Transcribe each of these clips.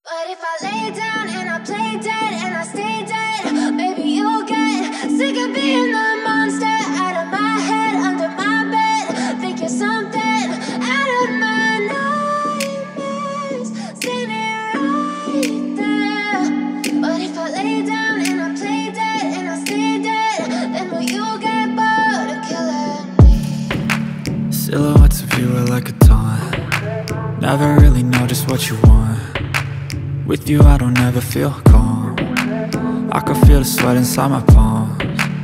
But if I lay down and I play dead and I stay dead, maybe you'll get sick of being the monster out of my head, under my bed. Think you're something out of my nightmares, standing right there. But if I lay down and I play dead and I stay dead, then will you get bored of killing me? Silhouettes of you are like a taunt. Never really know just what you want. With you, I don't ever feel calm. I can feel the sweat inside my palms.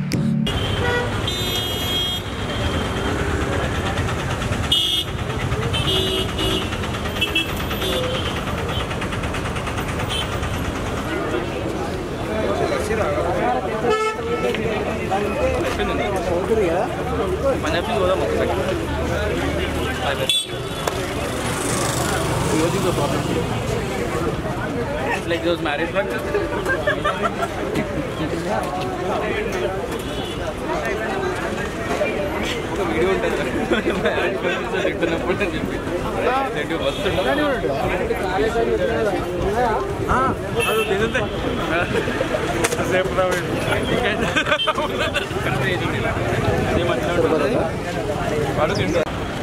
like those marriage practices. ఒక video ఉంటుంది marriage practice తింటున్నప్పుడు అని చెప్పి ఏంటి వస్తుండ అది తినంతే సేపు అదే మధ్యలో ఉంటుంది వాడు తింటాడు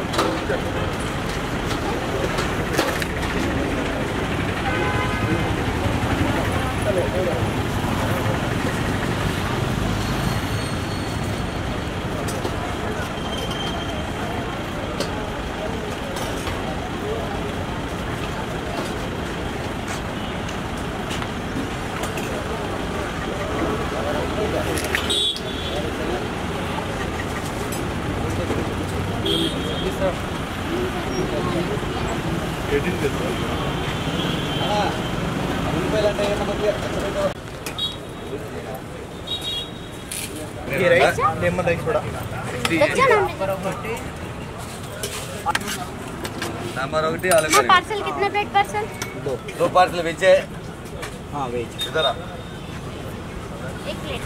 नंबर ఒకటి अलग पार्सल कितना प्लेट पार्सल दो दो पार्सल वेज है हाँ वेज इधर आ एक प्लेट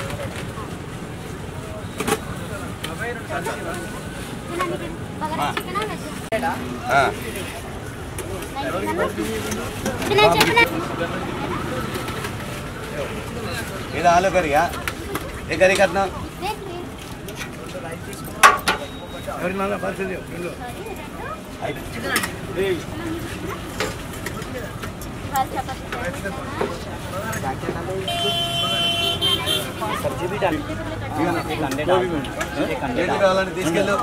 हाँ ఇది ఆలు కర్రీయా ఏ కర్రీ కట్టినా सब्जी भी डाल एक अंडे डाल एक अंडे ఏంటి डाल కావాలంటే తీసుకెళ్ళు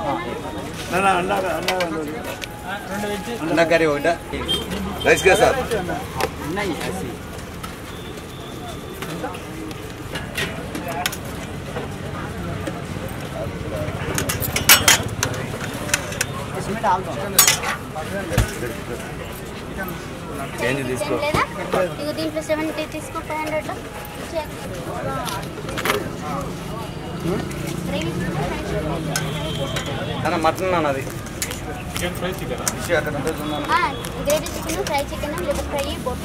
అండా కర్రీ ఒకట రైస్ కదా సార్ नहीं ऐसी इसमें डाल दो చేంజ్ తీసుకో లేదా ఇక దీంట్లో సెవెంటీ తీసుకో ఫైవ్ హండ్రెడ్ అన్న మటన్ అన్నది ఫిష్ అక్కడ ఉంటుంది చూడండి. గ్రేవీ చికెన్ ఫ్రై చికెన్ లేదా ఫ్రై బొట్టి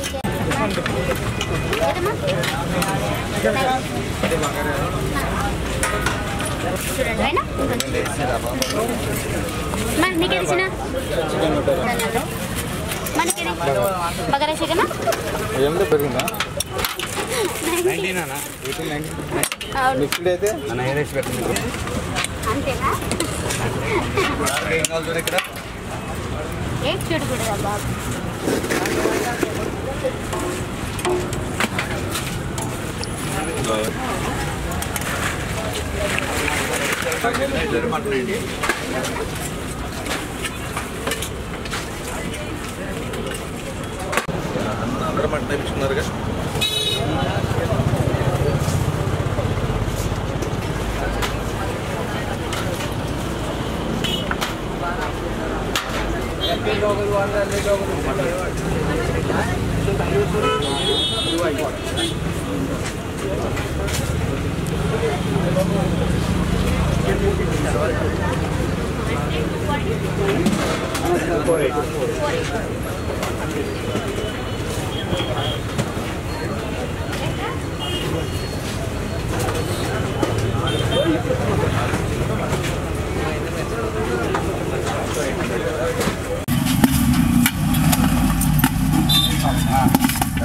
చూడండి అయినా నేను వేసి రా బాబు. మరి నీకు తెలిసిన మనకి బగారా చికెన్ మిక్స్డ్ అయితే అన్న ఏ రైస్ పెట్టండి అంతేనా ఏం కావాలి చూడు ఇక్కడ ఏం చూడు కూడా బాబు అందరూ మటన్ తెప్పించుకున్నారుగా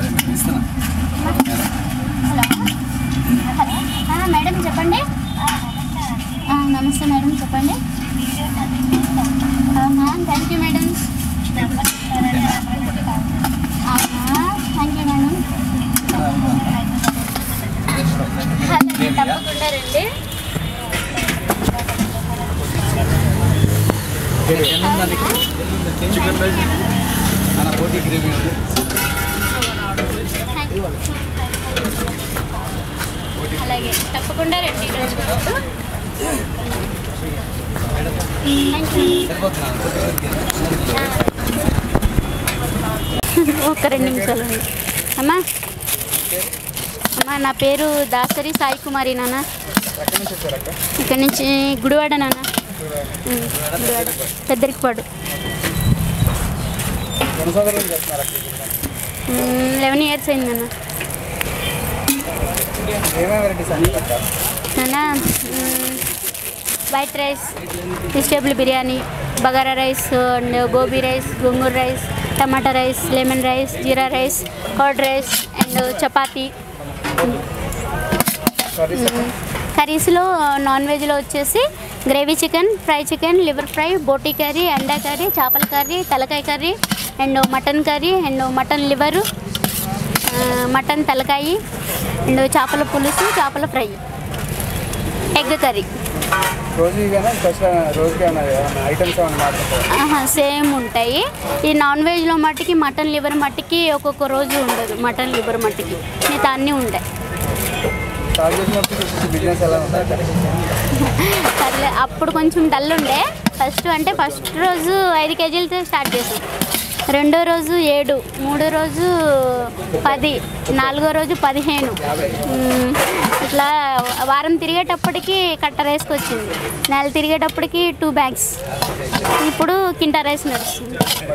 హలో హలో ఆ, మేడం చెప్పండి ఆ, నమస్తే మేడం చెప్పండి మ్యామ్ థ్యాంక్ యూ మేడం అవునా థ్యాంక్ యూ మేడం అలాగే తప్పకుండా రండి చికెన్ రైస్ మన పోటీ గ్రేవీ ఉంది థ్యాంక్ యూ అలాగే తప్పకుండా రండి ఈరోజు థ్యాంక్ యూ ఒక రెండు నిమిషాలు ఉండు. అమ్మా అమ్మా నా పేరు దాసరి సాయి కుమారి నాన్న ఎక్కడి నుంచి వచ్చారు అక్క ఇక్కడ నుంచి గుడివాడ నాన్న ఉమ్, గుడివాడ పెద్దరికపాడు కొనసాగరం చేస్తున్నారు అక్క లెవెన్ ఇయర్స్ అయింది నాన్న ఏమేమి వెరైటీస్ అన్ని అక్క నాన్న మ్, white rice vegetable biryani bagara rice and gobi rice gongura rice tomato rice lemon rice jeera rice curd rice and chapati curries కర్రీస్లో నాన్ వెజ్లో వచ్చేసి gravy chicken fry chicken liver fry బోటీ కర్రీ అండా కర్రీ చేపల కర్రీ తలకాయ curry and mutton curry and mutton liver mutton తలకాయ and చేపల పులుసు చేపల ఫ్రై ఎగ్ కర్రీ రోజు ఇవేనా స్పెషల్ రోజుకి ఏమైనా ఏమైనా ఐటమ్స్ ఏమైనా మాట్లాడతారు ఆహా, సేమ్ ఉంటాయి ఈ నాన్ వెజ్లో మట్టికి మటన్ లివర్ మట్టికి ఒక్కొక్క రోజు ఉండదు మటన్ లివర్ మట్టికి మిగతా అన్నీ ఉంటాయి స్టార్ట్ చేసినప్పుడు బిజినెస్ ఎలా ఉంది అక్క సర్లే అప్పుడు కొంచెం డల్ ఉండే ఫస్ట్ అంటే ఫస్ట్ రోజు ఐదు కేజీలతో స్టార్ట్ చేసాం రెండో రోజు ఏడు మూడో రోజు పది నాలుగో రోజు పదిహేను మ్మ్. ఇట్లా వారం తిరిగేటప్పటికి కట్ట రైస్కి వచ్చింది నెల తిరిగేటప్పటికి టూ బ్యాగ్స్ ఇప్పుడు కింటా రైస్ నడుస్తుంది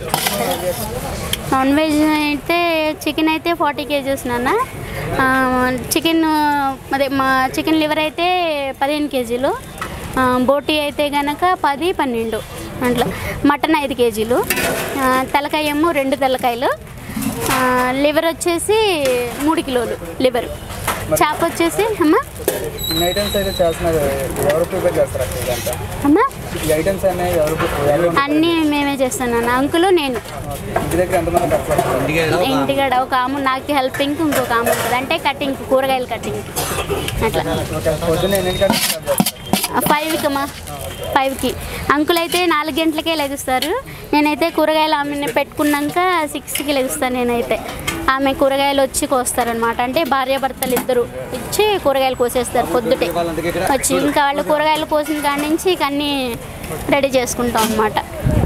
నాన్ వెజ్ అయితే చికెన్ అయితే ఫార్టీ కేజెస్ నాన్న ఆ, చికెన్ అదే మా చికెన్ లివర్ అయితే పదిహేను కేజీలు ఆ, బోటీ అయితే గనక పది పన్నెండు అట్లా మటన్ ఐదు కేజీలు ఆ, తలకాయ ఏమో రెండు తలకాయలు ఆ, లివర్ వచ్చేసి మూడు కిలోలు లివర్ చేప వచ్చేసి అమ్మా ఇన్ని ఐటమ్స్ అయితే చేస్తున్నారు ఎవరు ప్రిపేర్ చేస్తారు అక్క ఇదంతా అమ్మా ఈ ఐటమ్స్ అనేవి ఎవరు ఎవరు అన్నీ మేమే చేస్తున్నాను అంకులు నేను ఇంటి దగ్గర ఎంతమంది కట్టుకుంటారు ఇంటికాడ ఒక ఆమె నాకు హెల్పింగ్ ఇంకొక ఆమె ఉంటుంది అంటే కటింగ్ కూరగాయలు కటింగ్ అట్లా పొద్దున్న ఎన్ని గంటలకు స్టార్ట్ చేస్తారు ఫైవ్కి అమ్మా ఫైవ్కి అంకుల్ అయితే నాలుగు గంటలకే లెగుస్తారు నేనైతే కూరగాయలు ఆమెను పెట్టుకున్నాక సిక్స్కి లెగుస్తాను నేనైతే ఆమె కూరగాయలు వచ్చి కోస్తారనమాట అంటే భార్యాభర్తలు ఇద్దరు ఇచ్చి కూరగాయలు కోసేస్తారు పొద్దుటే వచ్చి ఇంకా వాళ్ళు కూరగాయలు కోసిన కాడి నుంచి ఇక అన్నీ రెడీ చేసుకుంటాం అనమాట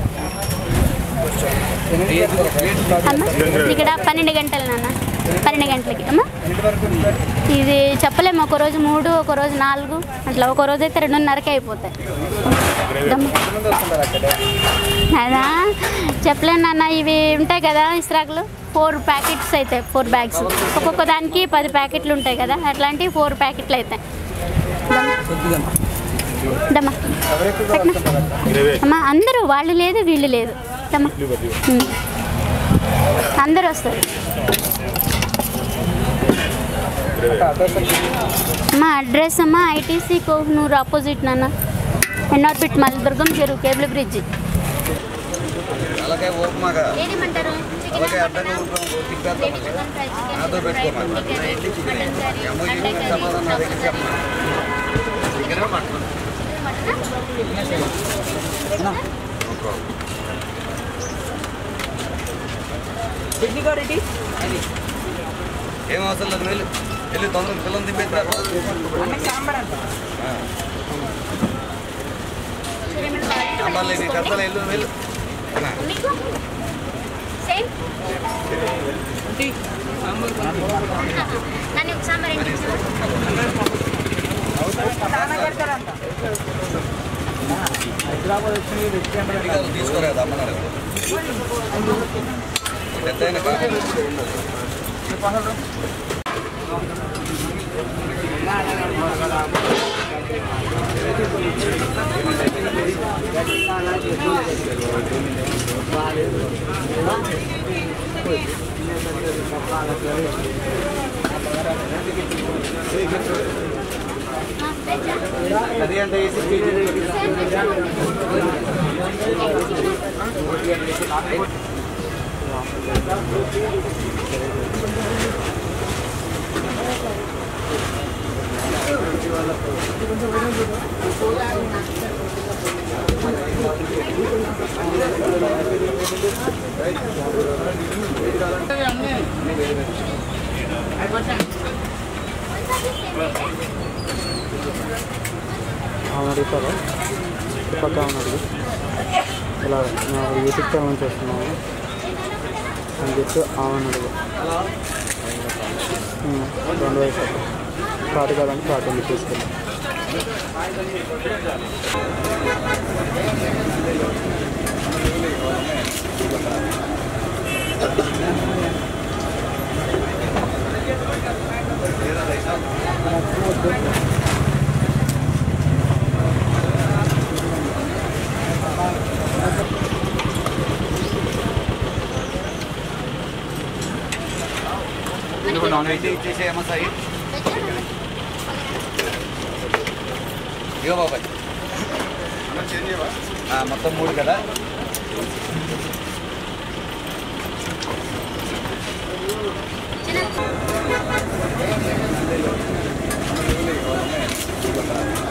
ఎన్ని గంటలకు అమ్మ ఇక్కడ పన్నెండు గంటలు నాన్న పన్నెండు గంటలకి అమ్మా ఎన్ని వరకు ఉంటారు ఇది చెప్పలేము ఒక రోజు మూడు ఒక రోజు నాలుగు అట్లా ఒక రోజు అయితే రెండున్నరకే అయిపోతాయి దమ్. ఎంతమంది వస్తుంటారు అక్కడ అదా చెప్పలేను నాన్న ఇవి ఉంటాయి కదా ఇస్రాకులు ఫోర్ ప్యాకెట్స్ అవుతాయి ఫోర్ బ్యాగ్స్ ఒక్కొక్క దానికి పది ప్యాకెట్లు ఉంటాయి కదా అట్లాంటివి ఫోర్ ప్యాకెట్లు అవుతాయి దమ్మా ఎవరు ఎక్కువగా వస్తుంటారు అక్క అమ్మా అందరూ వాళ్ళు లేదు వీళ్ళు లేదు దమ్మా ఉమ్. అందరూ వస్తారు అక్క అడ్రస్ వచ్చి అమ్మా అడ్రస్ అమ్మా ఐటీసీ కోహ్నూరు ఆపోజిట్ నాన్న ఎన్ఆర్పిట్ మల్దుర్గం చెరువు కేబుల్ బ్రిడ్జి అలాగే ఓపుమాగా ఏదేమంటారు అలాగే అడ్డంగా ఉంటాం తిప్పేద్దాం నాతో పెట్టుకోమా సమాధానం నా దగ్గర చెప్పమా దగ్గర మాట్లాడు ఏం అవసరం లేదు వెళ్ళి వెళ్ళి తొందరగా పిల్లలు తిప్పేద్దాం సాంబార్లు నీ కడతలు వెళ్ళు వెళ్ళు మీకు సేమ్ నన్ను ఒక సాంబార్ ఏంటి తీసుకోలేదు అమ్మన్నారు పెద్ద అయిన కాదు. అది ఎంత వేసి కేజీ అవును అడుగుతారా పక్క అవును అడుగు ఇలా నా యూట్యూబ్ ఛానల్ నుంచి వస్తున్నాము అని చెప్పి ఆమెను అడుగు ఉమ్, రెండు వయసు కాటు కాదని కాటు ఉంది తీసుకెళ్ళి నాన్ వెజ్ ఇచ్చేసేయమ్మా సాయి ఇగో బాబాయ్ ఆ, మొత్తం మూడు కదా